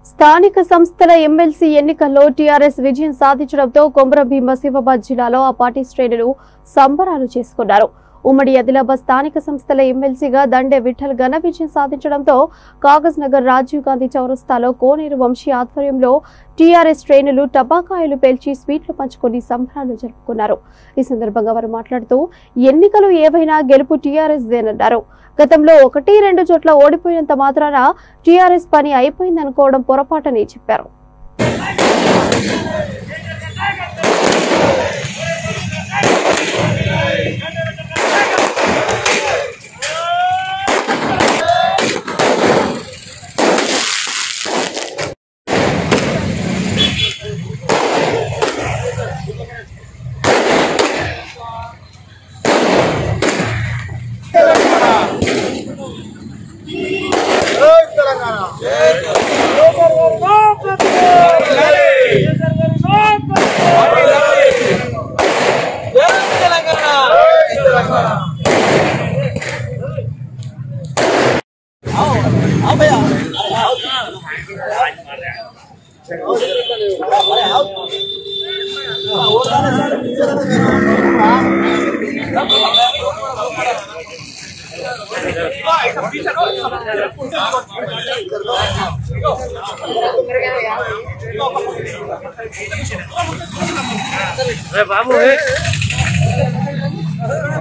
స్థానిక సంస్థల ఎమ్మెల్సీ ఎన్నికల్లో టీఆర్ఎస్ విజయం సాధించడంతో కొమరం భీమ శివాబాద్ జిల్లాలో ఆ పార్టీ శ్రేణులు సంబరాలు చేసుకున్నారు ఉమ్మడి ఆదిలాబాద్ స్థానిక సంస్థల ఎమ్మెల్సీగా దండే విఠల్ ఘన విజయం సాధించడంతో కాగజ్ నగర్ రాజీవ్ గాంధీ చౌరస్తాలో కోనేరు వంశీ ఆధ్వర్యంలో టీఆర్ఎస్ శ్రేణులు టపాకాయలు పేల్చి స్వీట్లు పంచుకొని సంబరాలు జరుపుకున్నారు ఈ సందర్భంగా వారు మాట్లాడుతూ ఎన్నికలు ఏవైనా గెలుపు టీఆర్ఎస్ దేనన్నారు గతంలో ఒకటి రెండు చోట్ల ఓడిపోయినంత మాత్రాన టీఆర్ఎస్ పని అయిపోయిందనుకోవడం పొరపాటని చెప్పారు బాబు